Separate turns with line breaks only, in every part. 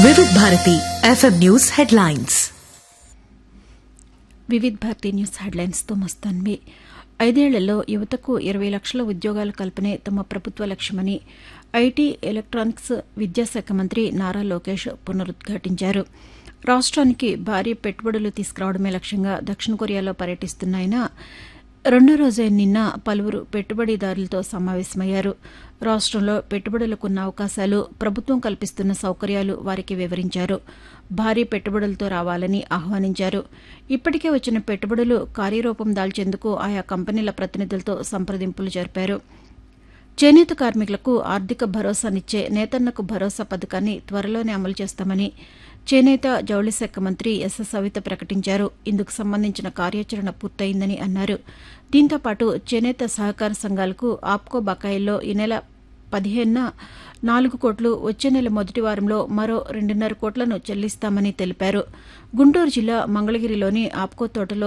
వివిధ Bharati FM news headlines
Vividh Bharati news హెడ్లైన్స్తో మస్తాన్వి ఐదేళ్లలో యువతకు ఇరవై లక్షల ఉద్యోగాల కల్పనే తమ ప్రభుత్వ లక్ష్యమని ఐటీ ఎలక్ట్రానిక్స్ విద్యాశాఖ మంత్రి నారా లోకేష్ పునరుద్ఘాటించారు రాష్ట్రానికి భారీ పెట్టుబడులు తీసుకురావడమే లక్ష్యంగా దక్షిణ కొరియాలో పర్యటిస్తున్న ఆయన రెండో రోజైన నిన్న పలువురు పెట్టుబడిదారులతో సమావేశమయ్యారు రాష్ట్రంలో పెట్టుబడులకున్న అవకాశాలు ప్రభుత్వం కల్పిస్తున్న సౌకర్యాలు వారికి వివరించారు భారీ పెట్టుబడులతో రావాలని ఆహ్వానించారు ఇప్పటికే వచ్చిన పెట్టుబడులు కార్యరూపం దాల్చేందుకు ఆయా కంపెనీల ప్రతినిధులతో సంప్రదింపులు జరిపారు చేనేత కార్మికులకు ఆర్థిక భరోసానిచ్చే నేతన్నకు భరోసా పథకాన్ని త్వరలోనే అమలు చేస్తామని చేనేత జౌళి శాఖ మంత్రి ఎస్ఎస్ సవిత ప్రకటించారు ఇందుకు సంబంధించిన కార్యాచరణ పూర్తయిందని అన్నారు దీంతో పాటు చేనేత సహకార సంఘాలకు ఆప్కో బకాయిల్లో ఈ నెల పదిహేనున నాలుగు కోట్లు వచ్చే నెల మొదటి వారంలో మరో రెండున్నర కోట్లను చెల్లిస్తామని తెలిపారు గుంటూరు జిల్లా మంగళగిరిలోని ఆప్కో తోటలో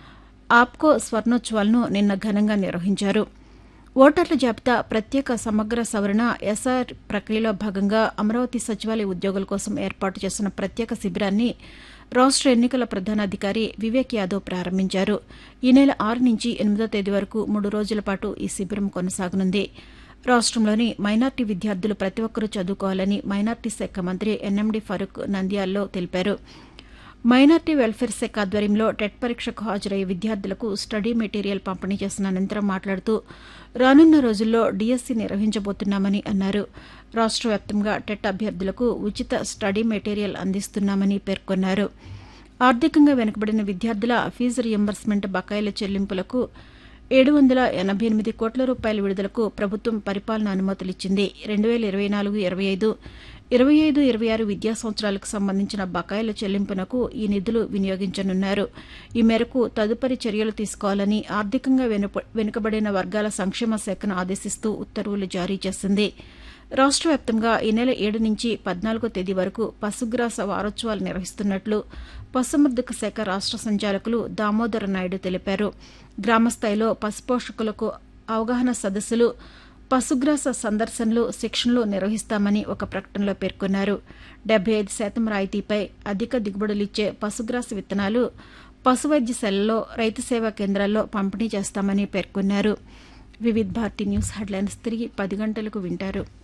ఆప్కో స్వర్ణోత్సవాలను నిన్న ఘనంగా నిర్వహించారు ఓటర్ల జాబితా ప్రత్యేక సమగ్ర సవరణ ఎస్ఆర్ ప్రక్రియలో భాగంగా అమరావతి సచివాలయ ఉద్యోగుల కోసం ఏర్పాటు చేసిన ప్రత్యేక శిబిరాన్ని రాష్ట్ర ఎన్నికల ప్రధానాధికారి వివేక్ యాదవ్ ప్రారంభించారు ఈ నెల ఆరు నుంచి ఎనిమిదో తేదీ వరకు మూడు రోజుల పాటు ఈ శిబిరం కొనసాగనుంది రాష్ట్రంలోని మైనార్టీ విద్యార్థులు ప్రతి ఒక్కరూ చదువుకోవాలని మైనార్టీ శాఖ మంత్రి ఎన్ఎండి ఫరూక్ నంద్యాలలో తెలిపారు మైనార్టీ వెల్ఫేర్ శాఖ ఆధ్వర్యంలో టెట్ పరీక్షకు హాజరయ్యే విద్యార్థులకు స్టడీ మెటీరియల్ పంపిణీ చేసిన అనంతరం మాట్లాడుతూ రానున్న రోజుల్లో డీఎస్సీ నిర్వహించబోతున్నామని అన్నారు రాష్ట్ర వ్యాప్తంగా టెట్ అభ్యర్థులకు ఉచిత స్టడీ మెటీరియల్ అందిస్తున్నామని పేర్కొన్నారు ఆర్థికంగా వెనుకబడిన విద్యార్థుల ఫీజు రియంబర్స్మెంట్ బకాయిల చెల్లింపులకు ఏడు వందల ఎనభై ఎనిమిది కోట్ల రూపాయల విడుదలకు ప్రభుత్వం పరిపాలన అనుమతులిచ్చింది రెండు వేల ఇరవై నాలుగు ఇరవై ఐదు ఇరవై ఐదు ఇరవై ఆరు విద్యా సంవత్సరాలకు సంబంధించిన బకాయిల చెల్లింపునకు ఈ నిధులు వినియోగించనున్నారు ఈ మేరకు తదుపరి చర్యలు తీసుకోవాలని ఆర్థికంగా వెనుకబడిన వర్గాల సంక్షేమ శాఖను ఆదేశిస్తూ ఉత్తర్వులు జారీ చేసింది రాష్ట్ర వ్యాప్తంగా ఈ నెల ఏడు నుంచి పద్నాలుగో తేదీ వరకు పశుగ్రాస వారోత్సవాలు నిర్వహిస్తున్నట్లు పశుసంవర్ధక శాఖ రాష్ట్ర సంచాలకులు దామోదర నాయుడు తెలిపారు గ్రామస్థాయిలో పశుపోషకులకు అవగాహన సదస్సులు పశుగ్రాస సందర్శనలు శిక్షణలు నిర్వహిస్తామని ఒక ప్రకటనలో పేర్కొన్నారు డెబ్బై ఐదు శాతం రాయితీపై అధిక దిగుబడులిచ్చే పశుగ్రాస విత్తనాలు పశువైద్యశాలలో రైతు సేవా కేంద్రాల్లో పంపిణీ చేస్తామని పేర్కొన్నారు వివిధ్ భారతి న్యూస్ హెడ్లైన్స్ తిరిగి పది గంటలకు వింటారు